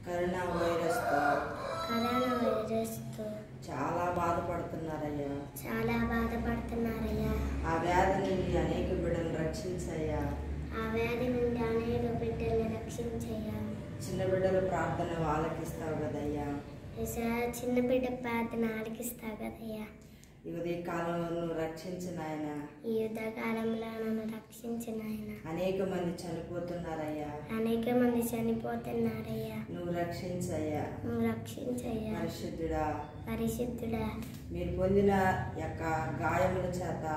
Corona వైరస్తో corona వైరస్తో చాలా బాధపడుతున్నారయ్యా చాలా బాధపడుతున్నారయ్యా ఆ వ్యాధి నుండి అనేక బిడ్డలు రక్షించయ్యా ఆ వ్యాధి నుండి అనేక బిడ్డల్ని రక్షించయ్యా చిన్న బిడ్డల ప్రార్థన ఆలకిస్తావు కదయ్యా ఏసా చిన్న బిడ్డ ప్రార్థన ఆలకిస్తావు కదయ్యా ఈ ఉదయ కాలంలో నువ్వు రక్షించిన ఆయన ఈ యుద్ధ కాలంలో నన్ను రక్షించిన ఆయన అనేక మంది చనిపోతున్నారయ్యా అనేక మంది చనిపోతున్నారయ్యా నువ్వు రక్షించయ్యా నువ్వు రక్షించయ్యా పరిశుద్ధుడా పరిశుద్ధుడా మీరు పొందిన యొక్క గాయముల చేత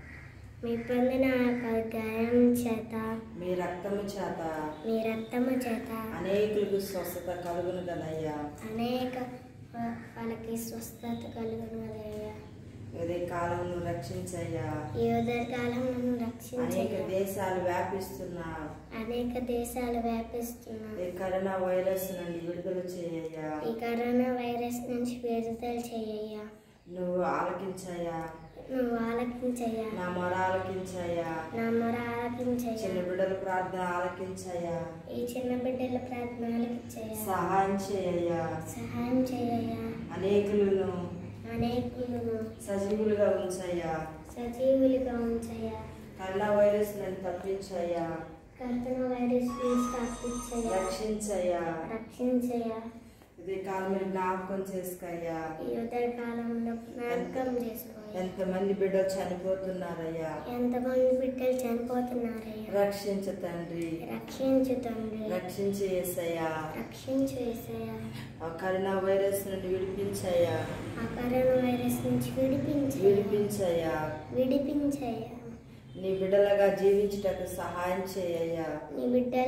మీ పొందిన యొక్క గాయం చేత మీ రక్తము చేత మీ రక్తము చేత అనేకులకు స్వస్థత కలుగును కదయ్యా అనేక వా- వాళ్ళకి స్వస్థత కలుగును కదయ్యా ఉదయ కాలం నువ్వు రక్షించయ్యా ఈ ఉదయకాలం నన్ను అనేక రక్షించయ్యా దేశాలు వ్యాపిస్తున్నా అనేక దేశాలు వ్యాపిస్తున్నా ఈ కరోనా వైరస్ నుండి విడుదల చేయయ్యా ఈ కరోనా వైరస్ నుంచి విడుదల చేయ్యా నువ్వు ఆలకించయ్యా నువ్వు ఆలకించయ్యా నా మొర ఆలకించయ్యా నా మొర ఆలకించయ్యా చిన్న బిడ్డల ప్రార్థన ఆలకించయ్యా ఈ చిన్న బిడ్డల ప్రార్థన ఆలకించయ్యా సహాయం చేయయ్యా సహాయం చేయయ్యా అనేకులను అనేకులను సజీవులుగా ఉంచయ్యా సజీవులుగా ఉంచయ్యా కరోనా వైరస్ నుండి తప్పించయ్యా కరోనా వైరస్ నుంచి తప్పించయ్యా రక్షించయ్యా రక్షించయ్యా ఇది కాలం మీరు జ్ఞాపకం చేసుకోయ్యా ఈ ఉదయ కాలంలో జ్ఞాపకం చేసుకో ఎంతమంది బిడ్డలు చనిపోతున్నారయ్యా ఎంతమంది బిడ్డలు చనిపోతున్నారయ్యా రక్షించు తండ్రి రక్షించు తండ్రి రక్షించి ఏసయ్యా రక్షించు ఏసయ్యా ఆ కరోనా వైరస్ నుండి విడిపించయ్యా ఆ కరోనా వైరస్ నుంచి విడిపించయ్యా విడిపించయ్యా విడిపించయ్యా నీ బిడ్డలుగా జీవించుటకు సహాయం చేయయ్యా నీ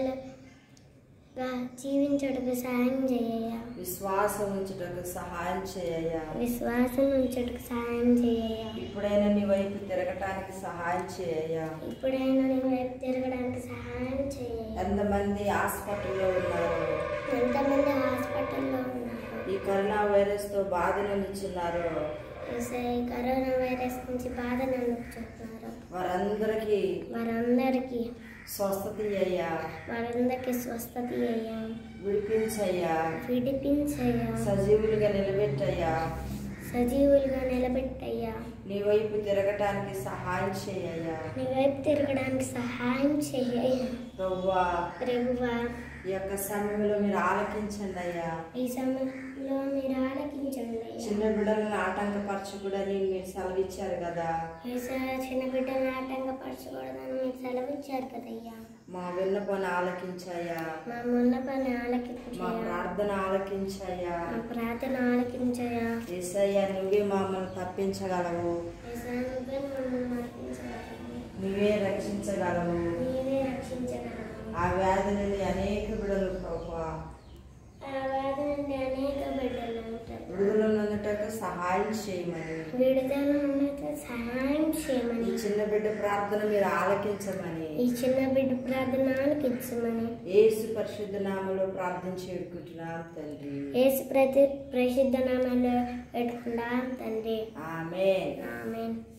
బిడ్డలుగా జీవించడానికి సహాయం చేయయ్యా విశ్వాసం ఉంచుటకు సహాయం చేయయ్యా విశ్వాసం ఉంచడానికి సహాయం చేయయ్యా ఇప్పుడైనా నీ వైపు తిరగటానికి సహాయం చేయయ్యా ఇప్పుడైనా నీ వైపు తిరగడానికి సహాయం చేయయ్యా ఎంతమంది హాస్పిటల్లో ఉన్నారు ఎంతమంది హాస్పిటల్లో ఉన్నారు ఈ కరోనా వైరస్ తో బాధ నిలుచున్నారు ఏసై కరోనా వైరస్ నుంచి బాధ నలుపుతున్నారు వారందరికీ వారందరికీ స్వస్థత అయ్యా వారందరికీ స్వస్థత అయ్యా విడిపించయ్యా విడిపించయ్యా సజీవులుగా నిలబెట్టయ్యా సజీవులుగా నిలబెట్టయ్యా నీ వైపు తిరగటానికి సహాయం చేయయ్యా నీ వైపు తిరగడానికి సహాయం చెయ్యయ్యా ప్రవ్వా ప్రభువా ఈ యొక్క సమయంలో మీరు ఆలకించండి అయ్యా ఈ సమయంలో మీరు ఆలకించండి అయ్యా. చిన్న బిడ్డలను ఆటంకపరచకూడని మీరు సెలవిచ్చారు కదా ఏసా చిన్న బిడ్డలను ఆటంకపరచకూడదని మీకు సెలవిచ్చారు కదయ్యా మా విన్నపని ఆలకించయ్యా మా ముళ్ళ పని మా ఆలకించయ్యా ప్రార్థన ఆలకించయ్యా మా ప్రార్థన ఆలకించయ్యా ఏసయ్యా నువ్వే మమ్మల్ని తప్పించగలవు ఏసా నువ్వే మమ్మల్ని మరణించగలవు నువ్వే రక్షించగలవు నీవే రక్షించగలవు ఆ వ్యాధి నుండి అనేక బిడ్డలు ప్రభా ఆ వ్యాధి నుండి అనేక బిడ్డలు ఉంటారు విడుదల నందుటకు సహాయం చేయమని విడుదల ఉన్నత సహాయం ఈ చేయమని చిన్న బిడ్డ ప్రార్థన మీరు ఆలకించమని ఈ చిన్న బిడ్డ ప్రార్థన ఆలకించమని ఏసు పరిశుద్ధ నామలో ప్రార్థించి వేడుకుంటున్నాం తండ్రి యేసు ప్రతి ప్రసిద్ధ నామంలో పెట్టుకుందాం తండ్రి ఆమెన్ ఆమెన్